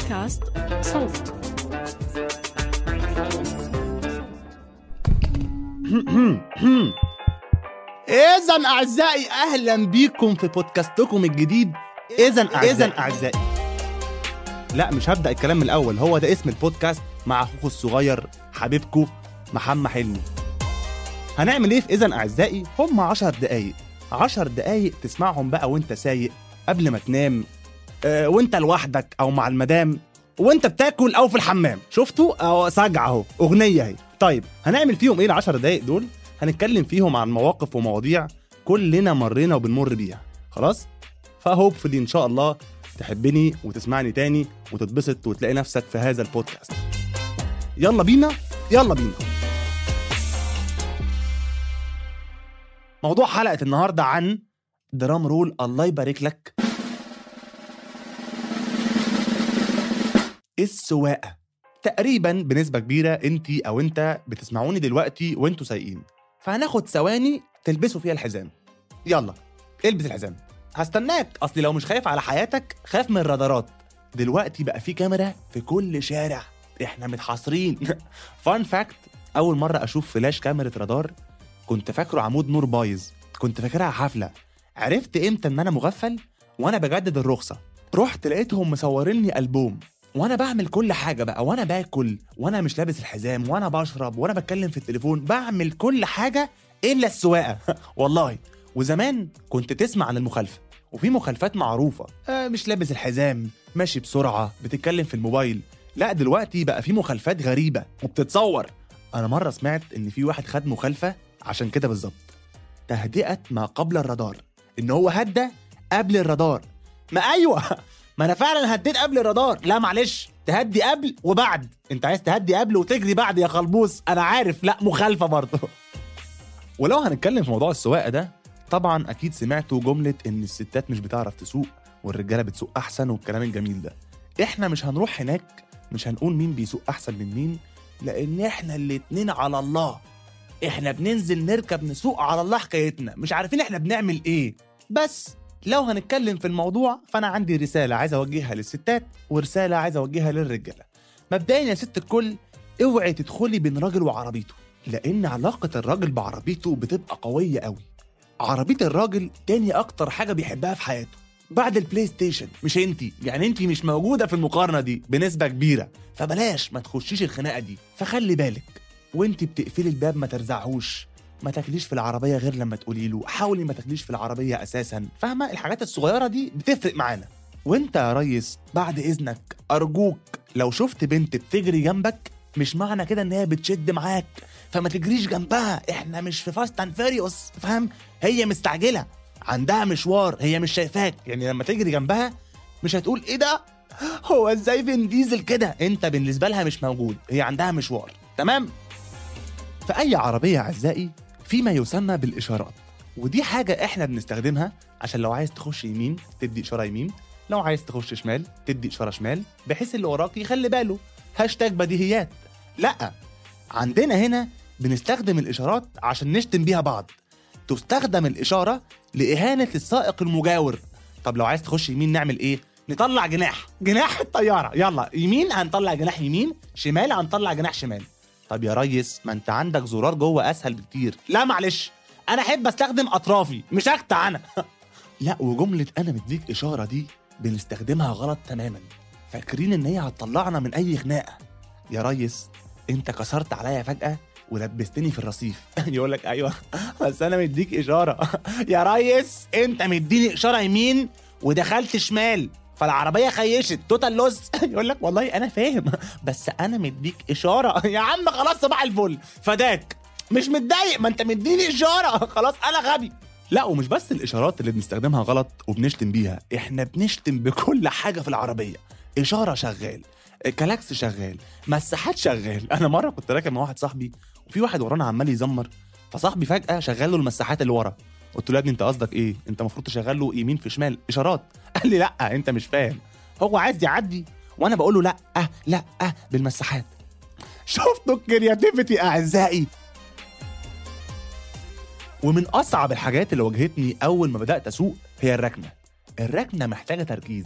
بودكاست صوت إذا أعزائي أهلا بيكم في بودكاستكم الجديد إذا إذا أعزائي لا مش هبدأ الكلام من الأول هو ده اسم البودكاست مع أخوكم الصغير حبيبكم محمد حلمي هنعمل إيه في إذا أعزائي هم عشر دقايق عشر دقايق تسمعهم بقى وأنت سايق قبل ما تنام آه، وأنت لوحدك أو مع المدام وأنت بتاكل أو في الحمام شفتوا أهو سجع أهو أغنية أهي طيب هنعمل فيهم إيه العشر دقايق دول هنتكلم فيهم عن مواقف ومواضيع كلنا مرينا وبنمر بيها خلاص فهوبفلي ان شاء الله تحبني وتسمعني تاني وتتبسط وتلاقي نفسك في هذا البودكاست يلا بينا يلا بينا موضوع حلقة النهاردة عن درام رول الله يبارك لك السواقة تقريبا بنسبة كبيرة انت او انت بتسمعوني دلوقتي وانتوا سايقين فهناخد ثواني تلبسوا فيها الحزام يلا البس الحزام هستناك اصلي لو مش خايف على حياتك خاف من الرادارات دلوقتي بقى في كاميرا في كل شارع احنا متحاصرين فان فاكت اول مره اشوف فلاش كاميرا رادار كنت فاكره عمود نور بايظ كنت فاكرها حفله عرفت امتى ان انا مغفل وانا بجدد الرخصه رحت لقيتهم مصوريني البوم وانا بعمل كل حاجه بقى وانا باكل وانا مش لابس الحزام وانا بشرب وانا بتكلم في التليفون بعمل كل حاجه الا السواقه والله وزمان كنت تسمع عن المخالفه وفي مخالفات معروفه آه مش لابس الحزام ماشي بسرعه بتتكلم في الموبايل لا دلوقتي بقى في مخالفات غريبه وبتتصور انا مره سمعت ان في واحد خد مخالفه عشان كده بالظبط تهدئه ما قبل الرادار ان هو هدى قبل الرادار ما ايوه ما انا فعلا هديت قبل الرادار لا معلش تهدي قبل وبعد انت عايز تهدي قبل وتجري بعد يا خلبوس انا عارف لا مخالفه برضه ولو هنتكلم في موضوع السواقه ده طبعا اكيد سمعتوا جمله ان الستات مش بتعرف تسوق والرجاله بتسوق احسن والكلام الجميل ده احنا مش هنروح هناك مش هنقول مين بيسوق احسن من مين لان احنا الاتنين على الله احنا بننزل نركب نسوق على الله حكايتنا مش عارفين احنا بنعمل ايه بس لو هنتكلم في الموضوع فانا عندي رساله عايز اوجهها للستات ورساله عايز اوجهها للرجاله مبدئيا يا ست الكل اوعي تدخلي بين راجل وعربيته لان علاقه الراجل بعربيته بتبقى قويه قوي عربيه الراجل تاني اكتر حاجه بيحبها في حياته بعد البلاي ستيشن مش انتي يعني انتي مش موجوده في المقارنه دي بنسبه كبيره فبلاش ما تخشيش الخناقه دي فخلي بالك وانتي بتقفلي الباب ما ترزعهوش ما تاكليش في العربيه غير لما تقولي له حاولي ما تاكليش في العربيه اساسا فاهمه الحاجات الصغيره دي بتفرق معانا وانت يا ريس بعد اذنك ارجوك لو شفت بنت بتجري جنبك مش معنى كده ان هي بتشد معاك فما تجريش جنبها احنا مش في فاست اند فيريوس فاهم هي مستعجله عندها مشوار هي مش شايفاك يعني لما تجري جنبها مش هتقول ايه ده هو ازاي فين ديزل كده انت بالنسبه لها مش موجود هي عندها مشوار تمام في اي عربيه اعزائي في ما يسمى بالاشارات ودي حاجه احنا بنستخدمها عشان لو عايز تخش يمين تدي اشاره يمين لو عايز تخش شمال تدي اشاره شمال بحيث اللي وراك يخلي باله هاشتاج بديهيات لا عندنا هنا بنستخدم الاشارات عشان نشتم بيها بعض تستخدم الاشاره لاهانه السائق المجاور طب لو عايز تخش يمين نعمل ايه نطلع جناح جناح الطياره يلا يمين هنطلع جناح يمين شمال هنطلع جناح شمال طب يا ريس ما انت عندك زرار جوه اسهل بكتير لا معلش انا احب استخدم اطرافي مش اقطع انا لا وجمله انا مديك اشاره دي بنستخدمها غلط تماما فاكرين ان هي هتطلعنا من اي خناقه يا ريس انت كسرت عليا فجاه ولبستني في الرصيف يقول لك ايوه بس انا مديك اشاره يا ريس انت مديني اشاره يمين ودخلت شمال فالعربيه خيشت توتال لوز يقول لك والله انا فاهم بس انا مديك اشاره يا عم خلاص صباح الفل فداك مش متضايق ما انت مديني اشاره خلاص انا غبي لا ومش بس الاشارات اللي بنستخدمها غلط وبنشتم بيها احنا بنشتم بكل حاجه في العربيه اشاره شغال كلاكس شغال مساحات شغال انا مره كنت راكب مع واحد صاحبي وفي واحد ورانا عمال يزمر فصاحبي فجاه شغل له المساحات اللي ورا قلت له يا ابني انت قصدك ايه انت المفروض تشغل له يمين في شمال اشارات قال لي لا انت مش فاهم هو عايز يعدي وانا بقول له لا أه لا أه بالمساحات شفتوا الكرياتيفيتي اعزائي ومن اصعب الحاجات اللي واجهتني اول ما بدات اسوق هي الركنه الركنه محتاجه تركيز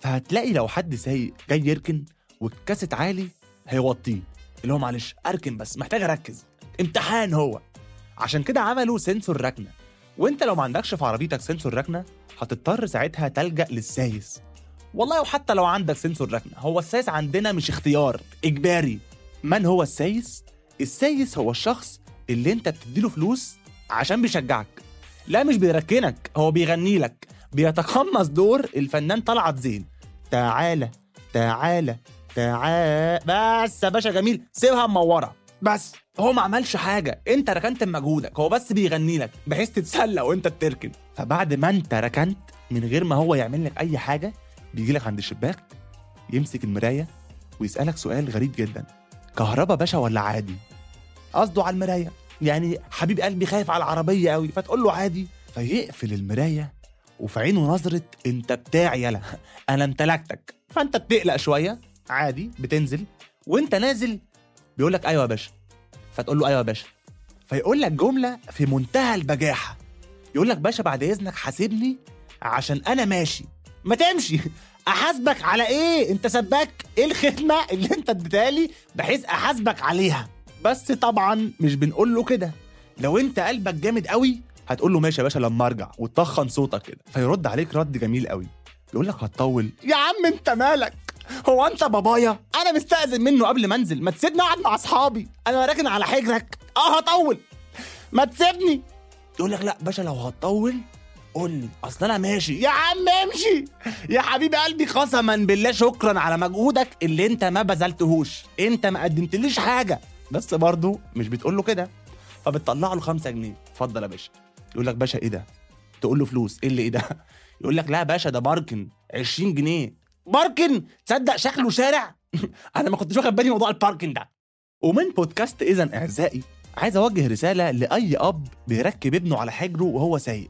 فهتلاقي لو حد سايق جاي يركن والكاسيت عالي هيوطيه اللي هو معلش اركن بس محتاج اركز امتحان هو عشان كده عملوا سنسور ركنه وانت لو ما عندكش في عربيتك سنسور ركنه هتضطر ساعتها تلجا للسايس والله وحتى لو عندك سنسور ركنه هو السايس عندنا مش اختيار اجباري من هو السايس السايس هو الشخص اللي انت بتديله فلوس عشان بيشجعك لا مش بيركنك هو بيغني لك بيتقمص دور الفنان طلعت زين تعالى تعالى تعالى بس يا باشا جميل سيبها منوره بس هو ما عملش حاجه انت ركنت بمجهودك هو بس بيغني لك بحيث تتسلى وانت بتركن فبعد ما انت ركنت من غير ما هو يعمل لك اي حاجه بيجي لك عند الشباك يمسك المرايه ويسالك سؤال غريب جدا كهربا باشا ولا عادي قصده على المرايه يعني حبيب قلبي خايف على العربيه قوي فتقول له عادي فيقفل المرايه وفي عينه نظره انت بتاعي يلا انا امتلكتك فانت بتقلق شويه عادي بتنزل وانت نازل بيقول لك ايوه يا باشا فتقول له ايوه يا باشا فيقول لك جمله في منتهى البجاحه يقول لك باشا بعد اذنك حاسبني عشان انا ماشي ما تمشي احاسبك على ايه انت سباك ايه الخدمه اللي انت اديتها لي بحيث احاسبك عليها بس طبعا مش بنقول له كده لو انت قلبك جامد قوي هتقول له ماشي يا باشا لما ارجع وتطخن صوتك كده فيرد عليك رد جميل قوي يقول لك هتطول يا عم انت مالك هو انت بابايا انا مستأذن منه قبل ما انزل ما تسيبني اقعد مع اصحابي انا راكن على حجرك اه هطول ما تسيبني يقول لك لا باشا لو هتطول قول لي اصل انا ماشي يا عم امشي يا حبيب قلبي قسما بالله شكرا على مجهودك اللي انت ما بذلتهوش انت ما قدمتليش حاجه بس برضه مش بتقول له كده فبتطلع له 5 جنيه اتفضل يا باشا يقول لك باشا ايه ده تقول له فلوس ايه اللي ايه ده يقول لك لا يا باشا ده باركن 20 جنيه باركن تصدق شكله شارع انا ما كنتش واخد بالي موضوع الباركن ده ومن بودكاست اذا اعزائي عايز اوجه رساله لاي اب بيركب ابنه على حجره وهو سايق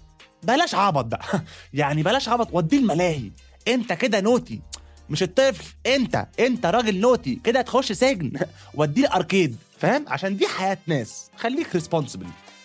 بلاش عبط بقى يعني بلاش عبط وديه الملاهي انت كده نوتي مش الطفل انت انت راجل نوتي كده تخش سجن وديه اركيد فاهم عشان دي حياه ناس خليك ريسبونسبل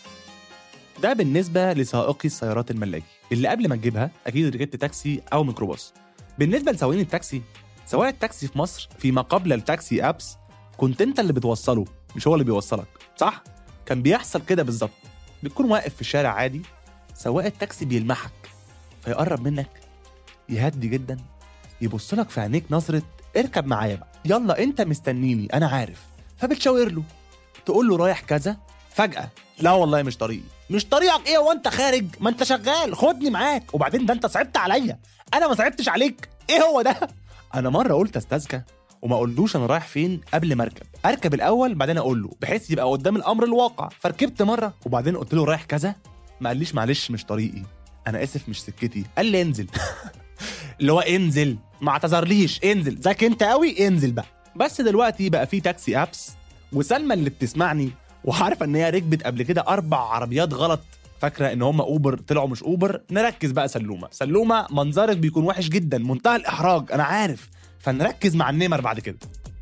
ده بالنسبه لسائقي السيارات الملاكي اللي قبل ما تجيبها اكيد ركبت تاكسي او ميكروباص بالنسبه لسواقين التاكسي سواق التاكسي في مصر فيما قبل التاكسي ابس كنت انت اللي بتوصله مش هو اللي بيوصلك صح كان بيحصل كده بالظبط بتكون واقف في الشارع عادي سواق التاكسي بيلمحك فيقرب منك يهدي جدا يبص لك في عينيك نظره اركب معايا بقى يلا انت مستنيني انا عارف فبتشاور له تقول له رايح كذا فجاه لا والله مش طريقي مش طريقك ايه وانت خارج ما انت شغال خدني معاك وبعدين ده انت صعبت عليا انا ما صعبتش عليك ايه هو ده انا مره قلت استاذكى وما اقولوش انا رايح فين قبل ما اركب اركب الاول بعدين اقول له بحيث يبقى قدام الامر الواقع فركبت مره وبعدين قلت له رايح كذا ما قاليش معلش مش طريقي انا اسف مش سكتي قال لي انزل اللي هو انزل ما اعتذرليش انزل ذاك انت قوي انزل بقى بس دلوقتي بقى في تاكسي ابس وسلمى اللي بتسمعني وعارفه ان هي ركبت قبل كده اربع عربيات غلط فاكره ان هم اوبر طلعوا مش اوبر نركز بقى سلومه سلومه منظرك بيكون وحش جدا منتهى الاحراج انا عارف فنركز مع النمر بعد كده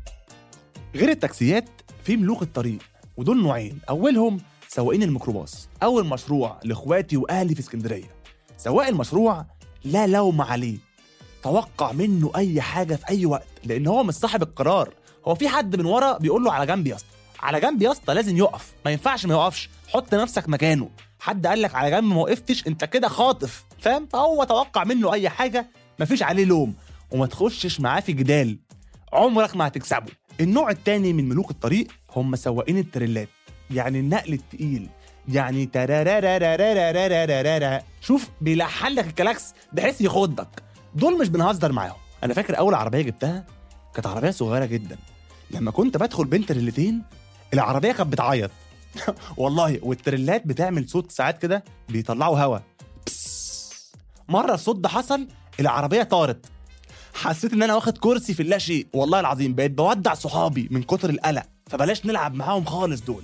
غير التاكسيات في ملوك الطريق ودول نوعين اولهم سواقين الميكروباص اول مشروع لاخواتي واهلي في اسكندريه سواق المشروع لا لوم عليه توقع منه اي حاجه في اي وقت لان هو مش صاحب القرار هو في حد من ورا بيقول له على جنب يا اسطى على جنب يا اسطى لازم يقف ما ينفعش ما يقفش حط نفسك مكانه حد قال لك على جنب ما وقفتش انت كده خاطف فاهم فهو توقع منه اي حاجه مفيش عليه لوم وما تخشش معاه في جدال عمرك ما هتكسبه النوع التاني من ملوك الطريق هم سواقين التريلات يعني النقل التقيل يعني ترارارارارارارارارا شوف بيلحن لك الكلاكس بحيث يخضك دول مش بنهزر معاهم انا فاكر اول عربيه جبتها كانت عربيه صغيره جدا لما كنت بدخل بين تريلتين العربيه كانت بتعيط والله والتريلات بتعمل صوت ساعات كده بيطلعوا هوا بس. مره الصوت ده حصل العربيه طارت حسيت ان انا واخد كرسي في اللاشيء والله العظيم بقيت بودع صحابي من كتر القلق فبلاش نلعب معاهم خالص دول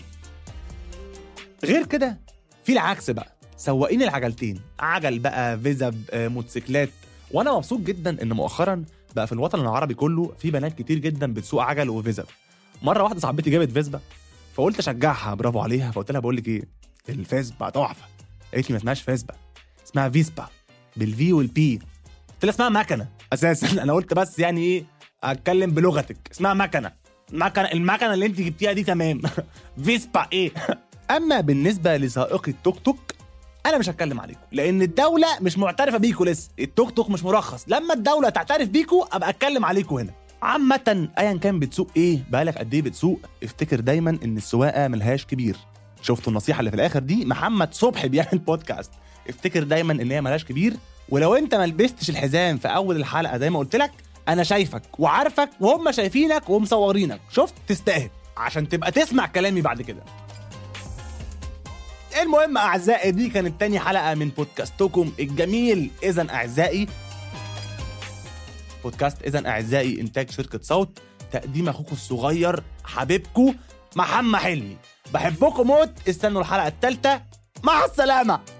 غير كده في العكس بقى سواقين العجلتين عجل بقى فيزب آه، موتوسيكلات وانا مبسوط جدا ان مؤخرا بقى في الوطن العربي كله في بنات كتير جدا بتسوق عجل وفيزب مره واحده صاحبتي جابت فيسبا فقلت اشجعها برافو عليها فقلت لها بقول لك ايه الفيسبا تحفه قالت لي ما اسمهاش فيسبا اسمها فيسبا بالفي والبي طلع اسمها مكنه اساسا انا قلت بس يعني ايه اتكلم بلغتك اسمها مكنه مكنه المكنه اللي انت جبتيها دي تمام فيسبا ايه اما بالنسبه لسائقي التوك توك انا مش هتكلم عليكم لان الدوله مش معترفه بيكم لسه التوك توك مش مرخص لما الدوله تعترف بيكم ابقى اتكلم عليكم هنا عامة ايا كان بتسوق ايه بقالك قد ايه بتسوق افتكر دايما ان السواقه ملهاش كبير شفتوا النصيحه اللي في الاخر دي محمد صبحي بيعمل بودكاست افتكر دايما ان هي ملهاش كبير ولو انت ما لبستش الحزام في اول الحلقه زي ما قلت لك انا شايفك وعارفك وهم شايفينك ومصورينك شفت تستاهل عشان تبقى تسمع كلامي بعد كده المهم اعزائي دي كانت تاني حلقه من بودكاستكم الجميل اذا اعزائي بودكاست اذا اعزائي انتاج شركه صوت تقديم اخوكم الصغير حبيبكم محمد حلمي بحبكم موت استنوا الحلقه الثالثه مع السلامه